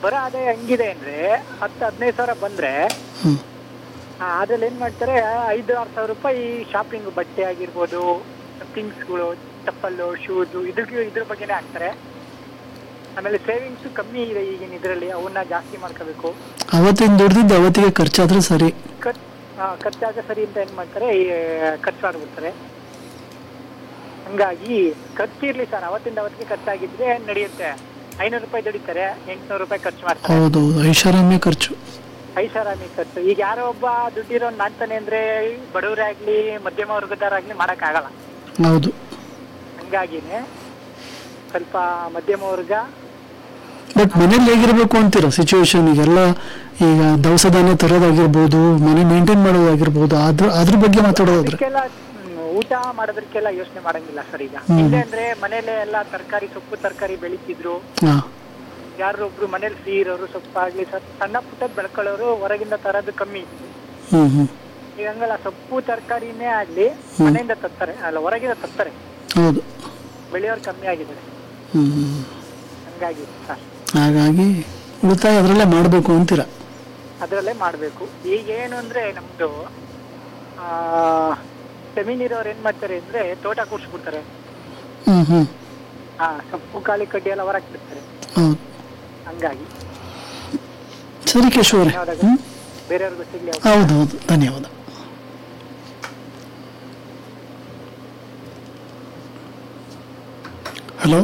ಬರೋ ಆದಾಯ ಹೆಂಗಿದೆ ಅಂದ್ರೆ ಹತ್ತು ಹದಿನೈದು ಸಾವಿರ ಬಂದ್ರೆ ಹ್ಮ್ ಆ, ಅದ್ರಲ್ಲಿ ಏನ್ ಮಾಡ್ತಾರೆ ಐದು ಆರು ಸಾವಿರ ರೂಪಾಯಿ ಶಾಪಿಂಗ್ ಬಟ್ಟೆ ಆಗಿರ್ಬೋದು ಥಿಂಗ್ಸ್ಗಳು ಚಪ್ಪಲ್ಲು ಶೂಸು ಇದ್ರ ಇದ್ರ ಬಗ್ಗೆನೇ ಹಾಕ್ತಾರೆ ಆಮೇಲೆ ಸೇವಿಂಗ್ಸ್ ಕಮ್ಮಿ ಇದೆ ಈಗಿನ ಇದರಲ್ಲಿ ಅವನ್ನ ಜಾಸ್ತಿ ಮಾಡ್ಕೋಬೇಕು ಅವತ್ತಿನ ದುಡ್ದಿದ್ದು ಅವತ್ತಿಗೆ ಖರ್ಚಾದ್ರೆ ಸರಿ ಖರ್ಚು ಖರ್ಚಾಗ ಸರಿ ಅಂತ ಏನ್ ಮಾಡ್ತಾರೆ ಈ ಖರ್ಚು ಮಾಡ್ಬಿಡ್ತಾರೆ ಹಂಗಾಗಿ ಖರ್ಚು ಇರ್ಲಿ ಸರ್ ಅವತ್ತಿಂದ ಅವತ್ತಿಗೆ ಖರ್ಚಾಗಿದ್ರೆ ನಡೆಯುತ್ತೆ ಐನೂರು ರೂಪಾಯಿ ದುಡಿತಾರೆ ಎಂಟ್ನೂರು ರೂಪಾಯಿ ಖರ್ಚು ಮಾಡ್ತಾರೆ ಹೌದು ಐಷಾರಾಮಿ ಖರ್ಚು ಐಷಾರಾಮಿ ಖರ್ಚು ಈಗ ಯಾರೋ ಒಬ್ಬ ದುಡ್ಡಿರೋ ನಾನ್ತಾನೆ ಅಂದ್ರೆ ಬಡವರೇ ಆಗ್ಲಿ ಮಧ್ಯಮ ವರ್ಗದವರಾಗ್ಲಿ ಮಾಡಕ್ ಆಗಲ್ಲ ಹೌದು ಹಂಗಾಗಿನೇ ಸ್ವಲ್ಪ ಮಧ್ಯಮ ವರ್ಗ ಬಟ್ ಮನೇಲಿ ಹೇಗಿರ್ಬೇಕು ಅಂತೀರಾ ಸಿಚುವೇಶನ್ ಈಗೆಲ್ಲ ಈಗ ದವಸ ಧಾನ್ಯ ತರೋದಾಗಿರ್ಬೋದು ಮನೆ ಮೇಂಟೈನ್ ಮಾಡೋದಾಗಿರ್ಬೋದು ಅದ್ರ ಅದ್ರ ಬಗ್ಗೆ ಮಾತಾಡೋದಾದ್ರೆ ಅದಕ್ಕೆಲ್ಲ ಹ್ಮ್, ಊಟ ಮಾಡೋದಕ್ಕೆಲ್ಲ ಯೋಚನೆ ಮಾಡಂಗಿಲ್ಲ ಸರ್ ಈಗ ಹ್ಮ್. ಇಲ್ಲ ಅಂದ್ರೆ ಮನೇಲೆ ಎಲ್ಲ ತರಕಾರಿ ಸೊಪ್ಪು ತರಕಾರಿ ಬೆಳಿತಿದ್ರು ಹಾ ಯಾರೊಬ್ರು ಮನೇಲಿ ಫ್ರೀ ಇರೋರು ಸೊಪ್ಪಾಗ್ಲಿ ಸ- ಸಣ್ಣ ಪುಟ್ಟ ಬೆಳ್ಕೊಳ್ಳೋರು ಹೊರಗಿಂದ ತರೋದು ಕಮ್ಮಿ ಇತ್ತು ಹ್ಮ್ ಹ್ಮ್ ಈಗ ಹಂಗಲ್ಲ ಸೊಪ್ಪು ತರಕಾರಿನೇ ಆಗ್ಲಿ ಮನೆಯಿಂದ ತರ್ತಾರೆ ಅಲ್ಲ ಹೊರಗಿಂದ ತರ್ತಾರೆ ಹೌದು ಬೆಳೆಯೋರು ಕಮ್ಮಿ ಆಗಿದ್ದಾರೆ ಹ್ಮ್ ಹ್ಮ್. ಹಂಗಾಗಿ ಸರ್ ಹಾಗಾಗಿ ಉಳಿತಾಯ ಅದರಲ್ಲೇ ಮಾಡಬೇಕು ಅಂತೀರಾ ಅದರಲ್ಲೇ ಮಾಡಬೇಕು ಈಗ ಏನು ಅಂದ್ರೆ ನಮ್ದು ಆ ಜಮೀನಿರೋರು ಏನ್ ಮಾಡ್ತಾರೆ ಅಂದ್ರೆ ತೋಟ ಕೂರ್ಸ್ಬಿಡ್ತಾರೆ ಹ್ಮ್ ಹ್ಮ್ ಆ ಸೊಪ್ಪು ಕಾಳಿ ಕಡ್ಡಿ ಎಲ್ಲ ಹೊರಕ್ಬಿಡ್ತಾರೆ ಹೌದು ಹಂಗಾಗಿ ಸರಿ ಕೇಶವರೇ ಧನ್ಯವಾದಗಳು ಹ್ಮ್ ಬೇರೆಯವ್ರಿಗೂ ಸಿಗ್ಲಿ ಅವ್ರು. ಹೌದು ಹೌದು ಧನ್ಯವಾದ ಹಲೋ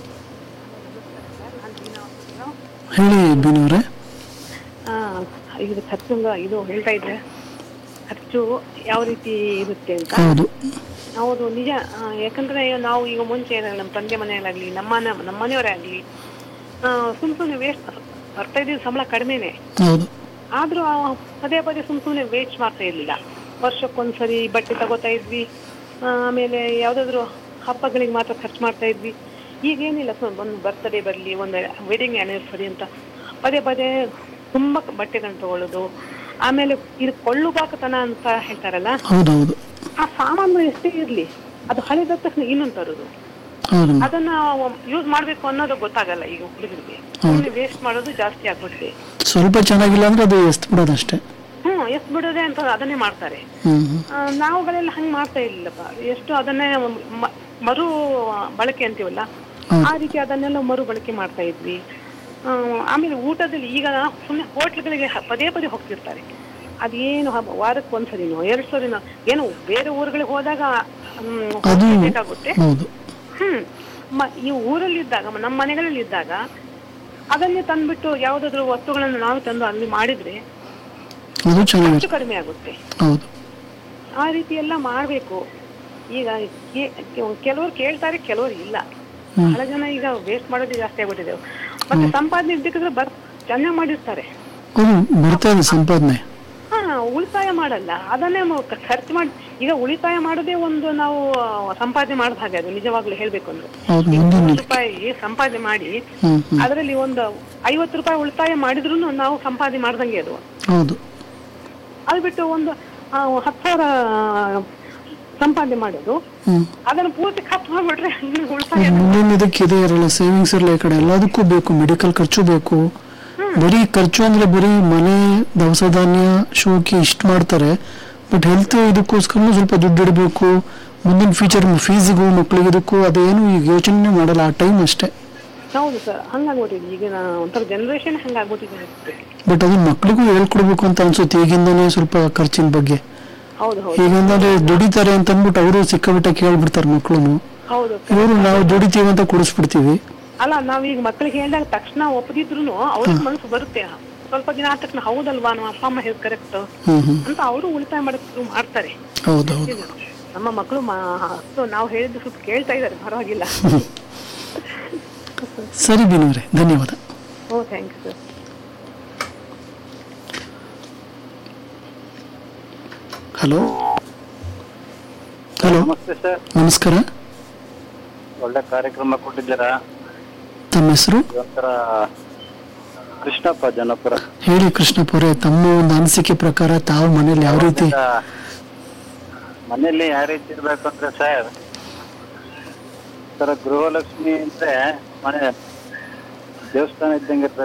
ಹೇಳಿ ಬೀನವ್ರೆ ಆ, ಇದು ಖರ್ಚು ಇದು ಹೇಳ್ತಾ ಇದ್ರೆ ಖರ್ಚು ಯಾವ ರೀತಿ ಇರುತ್ತೆ ಅಂತ ಹೌದು ಹೌದು ನಿಜ ಆ, ಯಾಕಂದ್ರೆ ನಾವು ಈಗ ಮುಂಚೆ ನಮ್ಮ ತಂದೆ ಮನೆಯಲ್ಲಾಗ್ಲಿ ನಮ್ಮನೆ ನಮ್ಮ ಮನೆಯವರೇ ಆಗ್ಲಿ ಆ, ಸುಮ್ ಸುಮ್ಮನೆ ವೇಸ್ಟ್ ಬರ್ತಾ ಇದ್ದಿದ್ದು ಸಂಬಳ ಕಡಿಮೆನೆ ಹೌದು ಆದ್ರೂ ಆ ಪದೇ ಪದೇ ಸುಮ್ ಸುಮ್ಮನೆ ವೇಸ್ಟ್ ಮಾಡ್ತಾ ಇರ್ಲಿಲ್ಲ ವರ್ಷಕ್ಕೊಂದ್ಸರಿ ಬಟ್ಟೆ ತಗೋತಾ ಇದ್ವಿ ಆ, ಆಮೇಲೆ ಯಾವ್ದಾದ್ರು ಹಬ್ಬಗಳಿಗೆ ಮಾತ್ರ ಖರ್ಚು ಮಾಡ್ತಾ ಇದ್ವಿ ಈಗೇನಿಲ್ಲ ಸು- ಒಂದು ಬರ್ತ್ಡೇ ಬರಲಿ ಒಂದು ವೆಡ್ಡಿಂಗ್ ಆನಿವರ್ಸರಿ ಅಂತ ಪದೇ ಪದೇ ತುಂಬಾ ಬಟ್ಟೆಗಳನ್ನ ತಗೊಳ್ಳೋದು ಆಮೇಲೆ ಇದು ಕೊಳ್ಳುಬಾಕತನ ಅಂತ ಹೇಳ್ತಾರಲ್ಲ ಹೌದು ಹೌದು ಆ ಸಾಮಾನು ಎಷ್ಟೇ ಇರ್ಲಿ ಅದು ಹಳೆದ ತಕ್ಷಣ ಇನ್ನೊಂದು ತರೋದು ಹೌದು ಅದನ್ನ ಯೂಸ್ ಮಾಡ್ಬೇಕು ಅನ್ನೋದು ಗೊತ್ತಾಗಲ್ಲ ಈಗ ಹುಡುಗರಿಗೆ ಸುಮ್ಮನೆ ವೇಸ್ಟ್ ಮಾಡೋದು ಜಾಸ್ತಿ ಆಗ್ಬಿಟ್ಟಿದೆ ಸ್ವಲ್ಪ ಚೆನ್ನಾಗಿಲ್ಲ ಅಂದ್ರೆ ಅದು ಎಸ್ತ್ ಬಿಡೋದಷ್ಟೇ ಹ್ಮ್ ಎಷ್ಟು ಬಿಡೋದೆ ಅಂತ ಅದನ್ನೇ ಮಾಡ್ತಾರೆ ಹ್ಮ್ ಹ್ಮ್ ಆ, ನಾವುಗಳೆಲ್ಲ ಹಂಗ್ ಮಾಡ್ತಾ ಇರ್ಲಿಲ್ಲಪ್ಪ ಎಷ್ಟು ಅದನ್ನೇ ಮ- ಮರು ಬಳಕೆ ಅಂತೀವಲ್ಲ ಆ ರೀತಿ ಅದನ್ನೆಲ್ಲ ಮರು ಬಳಕೆ ಮಾಡ್ತಾ ಇದ್ವಿ ಆ, ಆಮೇಲೆ ಊಟದಲ್ಲಿ ಈಗ ಸುಮ್ಮನೆ ಹೋಟ್ಲ್ಗಳಿಗೆ ಪದೇ ಪದೇ ಹೋಗ್ತಿರ್ತಾರೆ ಅದೇನು ಹಬ್ಬ ವಾರಕ್ಕೆ ಒಂದ್ಸರಿನೋ ಎರಡ್ ಸರಿನೋ ಏನೋ ಬೇರೆ ಊರುಗಳಿಗೆ ಹೋದಾಗ ಹ್ಮ್, ಅದು ಬೇಕಾಗುತ್ತೆ ಹೌದು ಹ್ಮ್ ಮ- ಈ ಊರಲ್ಲಿ ಇದ್ದಾಗ ಮ- ನಮ್ಮ ಮನೆಗಳಲ್ಲಿ ಇದ್ದಾಗ ಅದನ್ನೇ ತಂದ್ಬಿಟ್ಟು ಯಾವ್ದಾದ್ರು ವಸ್ತುಗಳನ್ನು ನಾವು ತಂದು ಅಲ್ಲಿ ಮಾಡಿದ್ರೆ ಅದು ಚೆನ್ನಾಗಿರುತ್ತೆ ಖರ್ಚು ಕಡಿಮೆ ಆಗುತ್ತೆ ಹೌದು ಆ ರೀತಿ ಎಲ್ಲ ಮಾಡಬೇಕು ಈಗ ಕೇ- ಕೆಲವರು ಕೇಳ್ತಾರೆ ಕೆಲವರು ಇಲ್ಲ ಬಹಳ ಜನ ಈಗ ವೇಸ್ಟ್ ಮಾಡೋದೇ ಜಾಸ್ತಿ ಆಗ್ಬಿಟ್ಟಿದೆ ಮತ್ತೆ ಸಂಪಾದನೆ ಇದ್ದಕ್ಕಿದ್ರೆ ಬರ್ ಚೆನ್ನಾಗಿ ಮಾಡಿರ್ತಾರೆ ಹೌದು ಬರ್ತಾ ಇದೆ ಸಂಪಾದನೆ ಹಾ ಉಳಿತಾಯ ಮಾಡಲ್ಲ ಅದನ್ನೇ ಮ- ಕ- ಖರ್ಚು ಮಾಡಿ ಈಗ ಉಳಿತಾಯ ಮಾಡೋದೇ ಒಂದು ನಾವು ಆ, ಸಂಪಾದನೆ ಮಾಡಿದ ಹಾಗೆ ಅದು ನಿಜವಾಗ್ಲೂ ಹೇಳ್ಬೇಕು ಅಂದ್ರೆ ಹೌದು ಈಗ ಮುಂದಿನ ನೂರು ರೂಪಾಯಿ ಸಂಪಾದನೆ ಮಾಡಿ ಹ್ಮ್ ಹ್ಮ್ ಅದರಲ್ಲಿ ಒಂದು ಐವತ್ತು ರೂಪಾಯಿ ಉಳಿತಾಯ ಮಾಡಿದ್ರು ನಾವು ಸಂಪಾದನೆ ಮಾಡ್ದಂಗೆ ಅದು ಹೌದು ಅದು ಬಿಟ್ಟು ಒಂದು ಆ, ಹತ್ತು ಸಾವಿರ ಸಂಪಾದನೆ ಮಾಡೋದು ಹ್ಮ್ ಅದನ್ನು ಪೂರ್ತಿ ಖರ್ಚು ಮಾಡ್ಬಿಟ್ರೆ ಇನ್ನು ಉಳಿತಾಯ ಮುಂದಿನ ಇದಕ್ಕೆ ಇದೆ ಇರಲ್ಲ ಸೇವಿಂಗ್ಸ್ ಇರಲ್ಲ ಈ ಕಡೆ ಎಲ್ಲದಕ್ಕೂ ಬೇಕು ಮೆಡಿಕಲ್ ಖರ್ಚು ಬೇಕು ಬರೀ ಖರ್ಚು ಅಂದ್ರೆ ಬರೀ ಮನೆ ದವಸ ಧಾನ್ಯ ಶೋಕಿ ಇಷ್ಟು ಮಾಡ್ತಾರೆ ಬಟ್ ಹೆಲ್ತ್ ಇದಕ್ಕೋಸ್ಕರ ಸ್ವಲ್ಪ ದುಡ್ಡು ಇಡಬೇಕು ಮುಂದಿನ ಫ್ಯೂಚರ್ ಫೀಸಿಗೂ ಮಕ್ಳಿಗೆ ಇದಕ್ಕೂ ಅದೇನು ಈಗ ಯೋಚನೆ ಮಾಡಲ್ಲ ಆ ಟೈಮ್ ಅಷ್ಟೇ ಹೌದು ಸರ್ ಹಂಗಾಗ್ಬಿಟ್ಟಿದೆ ಈಗಿನ ಒಂಥರ ಜನರೇಷನ್ ಹಂಗಾಗ್ಬಿಟ್ಟಿದೆ ಅನ್ಸುತ್ತೆ. ಬಟ್ ಅದನ್ನ ಮಕ್ಳಿಗೂ ಹೇಳ್ಕೊಡ್ಬೇಕು ಅಂತ ಅನ್ಸುತ್ತೆ ಈಗಿಂದನೇ ಸ್ವಲ್ಪ ಖರ್ಚಿನ ಬಗ್ಗೆ ಹೌದು ಹೌದು ಈಗಿಂದ್ರೆ ದುಡಿತಾರೆ ಅಂತ ಅಂದ್ಬಿಟ್ಟು ಅವರು ಸಿಕ್ಕಾಬಿಟ್ಟ ಕೇಳ್ಬಿಡ್ತಾರೆ ಮಕ್ಳು ಹೌದು ಇವರು ನಾವು ದುಡಿತೀವಿ ಅಂತ ಕೊಡಿಸ್ಬಿಡ್ತೀವಿ ಅಲ್ಲ ನಾವೀಗ ಮಕ್ಕಳಿಗೆ ಹೇಳಿದಾಗ ತಕ್ಷಣ ಒಪ್ಪದಿದ್ರು ಅವ್ರಿಗೆ ಮನಸ್ಸು ಬರುತ್ತೆ ಸ್ವಲ್ಪ ದಿನ ಆದ ತಕ್ಷಣ ಹೌದಲ್ವಾ ನಮ್ಮ ಅಪ್ಪ ಅಮ್ಮ ಹೇಳಿ ಕರೆಕ್ಟ್ ಹ್ಮ್ ಹ್ಮ್ ಅಂತ ಅವರು ಉಳಿತಾಯ ಮಾಡಕ್ ಶುರು ಮಾಡ್ತಾರೆ ಹೌದೌದು ಇದು ನಮ್ಮ ಮಕ್ಕಳು ನಾವು ಹೇಳಿದ್ದು ಸ್ವಲ್ಪ ಕೇಳ್ತಾ ಇದ್ದಾರೆ ಪರವಾಗಿಲ್ಲ ಸರಿ ಬಿನವ್ರೆ ಧನ್ಯವಾದ oh thank you sir hello hello ನಮಸ್ತೆ ಸರ್ ನಮಸ್ಕಾರ ಒಳ್ಳೆ ಕಾರ್ಯಕ್ರಮ ಕೊಟ್ಟಿದ್ದೀರಾ ತಮ್ಮ ಹೆಸರು ಒಂಥರ ಕೃಷ್ಣಪ್ಪ ಜನಪುರ ಹೇಳಿ ಕೃಷ್ಣಪುರೆ ತಮ್ಮ ಒಂದು ಅನಿಸಿಕೆ ಪ್ರಕಾರ ತಾವು ಮನೇಲಿ ಯಾವ ರೀತಿ ಮನೆಯಲ್ಲಿ ಯಾವ ರೀತಿ ಇರ್ಬೇಕು ಅಂದ್ರೆ ಸರ್ ಸರ್ ಗೃಹಲಕ್ಷ್ಮಿ ಅಂದ್ರೆ ಮನೆ ದೇವಸ್ಥಾನ ಇದ್ದಂಗೆ ಇರ್ಬೇಕು